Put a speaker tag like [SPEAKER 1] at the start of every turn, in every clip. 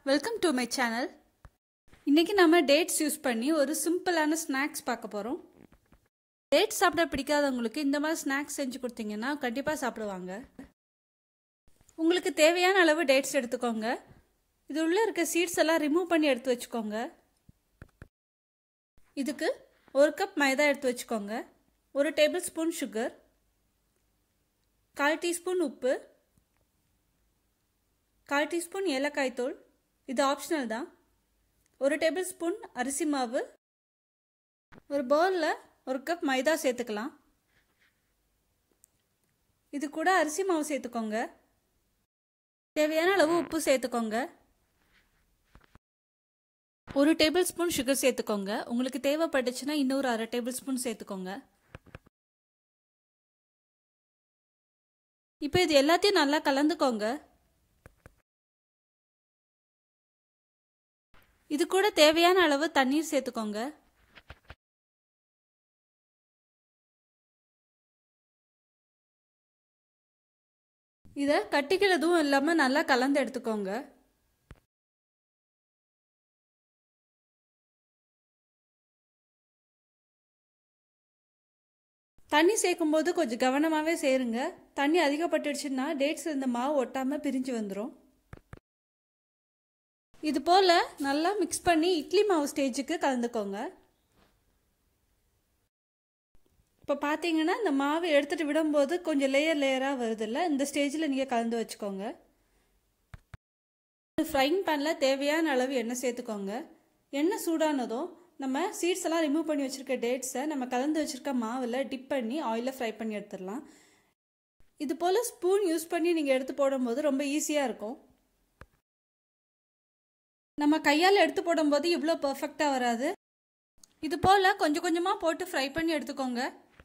[SPEAKER 1] welcome to my channel இன்றைக்கி நம்ம dates use பண்ணி ஒரு சிம்பிளான ஸ்நாக்ஸ் பார்க்க போகிறோம் டேட்ஸ் சாப்பிட பிடிக்காதவங்களுக்கு இந்த மாதிரி ஸ்நாக்ஸ் செஞ்சு கொடுத்தீங்கன்னா கண்டிப்பாக சாப்பிடுவாங்க உங்களுக்கு தேவையான அளவு டேட்ஸ் எடுத்துக்கோங்க இது உள்ளே இருக்க சீட்ஸ் எல்லாம் ரிமூவ் பண்ணி எடுத்து வச்சுக்கோங்க இதுக்கு ஒரு கப் மைதா எடுத்து வச்சுக்கோங்க ஒரு டேபிள் ஸ்பூன் சுகர் கால் டீஸ்பூன் உப்பு கால் டீஸ்பூன் ஏலக்காய் தூள் இது ஆப்ஷனல் தான் ஒரு டேபிள் ஸ்பூன் அரிசி மாவு ஒரு பவுலில் ஒரு கப் மைதா சேர்த்துக்கலாம் இது கூட அரிசி மாவு சேர்த்துக்கோங்க தேவையான அளவு உப்பு சேர்த்துக்கோங்க ஒரு டேபிள் ஸ்பூன் சுகர் சேர்த்துக்கோங்க உங்களுக்கு தேவைப்பட்டுச்சுன்னா இன்னொரு அரை டேபிள் ஸ்பூன் சேர்த்துக்கோங்க இப்போ இது எல்லாத்தையும் நல்லா கலந்துக்கோங்க இது கூட தேவையான அளவு தண்ணீர் சேர்த்துக்கோங்க இதை கட்டிகள் எதுவும் இல்லாமல் நல்லா கலந்து எடுத்துக்கோங்க தண்ணி சேர்க்கும்போது கொஞ்சம் கவனமாகவே சேருங்க தண்ணி அதிகப்பட்டுடுச்சுன்னா டேட்ஸ் இந்த மாவு ஒட்டாமல் பிரிஞ்சு வந்துடும் இது போல் நல்லா மிக்ஸ் பண்ணி இட்லி மாவு ஸ்டேஜுக்கு கலந்துக்கோங்க இப்போ பார்த்தீங்கன்னா இந்த மாவு எடுத்துகிட்டு விடும்போது கொஞ்சம் லேயர் லேயராக வருதில்ல இந்த ஸ்டேஜில் நீங்கள் கலந்து வச்சுக்கோங்க ஃப்ரைங் பேனில் தேவையான அளவு எண்ணெய் சேர்த்துக்கோங்க எண்ணெய் சூடானதும் நம்ம சீட்ஸ் எல்லாம் ரிமூவ் பண்ணி வச்சுருக்க டேட்ஸை நம்ம கலந்து வச்சுருக்க மாவில் டிப் பண்ணி ஆயிலில் ஃப்ரை பண்ணி எடுத்துடலாம் இது போல் ஸ்பூன் யூஸ் பண்ணி நீங்கள் எடுத்து போடும்போது ரொம்ப ஈஸியாக இருக்கும் நம்ம கையால் எடுத்து போடும்போது இவ்வளோ பர்ஃபெக்டாக வராது இது போல் கொஞ்சம் கொஞ்சமாக போட்டு ஃப்ரை பண்ணி எடுத்துக்கோங்க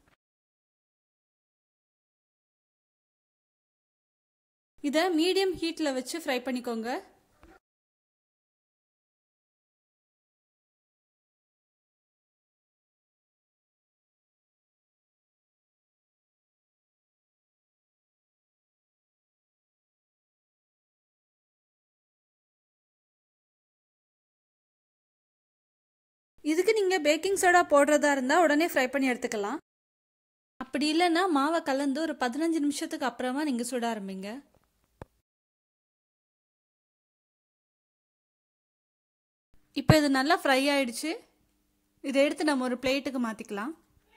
[SPEAKER 1] இதை மீடியம் ஹீட்டில் வச்சு ஃப்ரை பண்ணிக்கோங்க இதுக்கு நீங்கள் பேக்கிங் சோடா போடுறதா இருந்தால் உடனே ஃப்ரை பண்ணி எடுத்துக்கலாம் அப்படி இல்லைன்னா மாவை கலந்து ஒரு பதினஞ்சு நிமிஷத்துக்கு அப்புறமா நீங்கள் சுட ஆரம்பிங்க இப்போ இது நல்லா ஃப்ரை ஆயிடுச்சு இதை எடுத்து நம்ம ஒரு பிளேட்டுக்கு மாற்றிக்கலாம்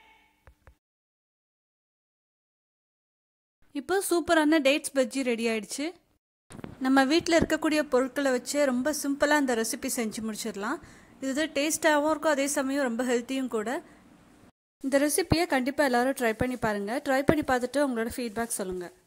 [SPEAKER 1] இப்போ சூப்பரான டேட்ஸ் பஜ்ஜி ரெடி ஆயிடுச்சு நம்ம வீட்டில் இருக்கக்கூடிய பொருட்களை வச்சு ரொம்ப சிம்பிளாக இந்த ரெசிபி செஞ்சு முடிச்சிடலாம் இது டேஸ்ட்டாகவும் இருக்கும் அதே சமயம் ரொம்ப ஹெல்த்தியும் கூட இந்த ரெசிப்பியை கண்டிப்பாக எல்லோரும் ட்ரை பண்ணி பாருங்கள் ட்ரை பண்ணி பார்த்துட்டு உங்களோட ஃபீட்பேக் சொல்லுங்கள்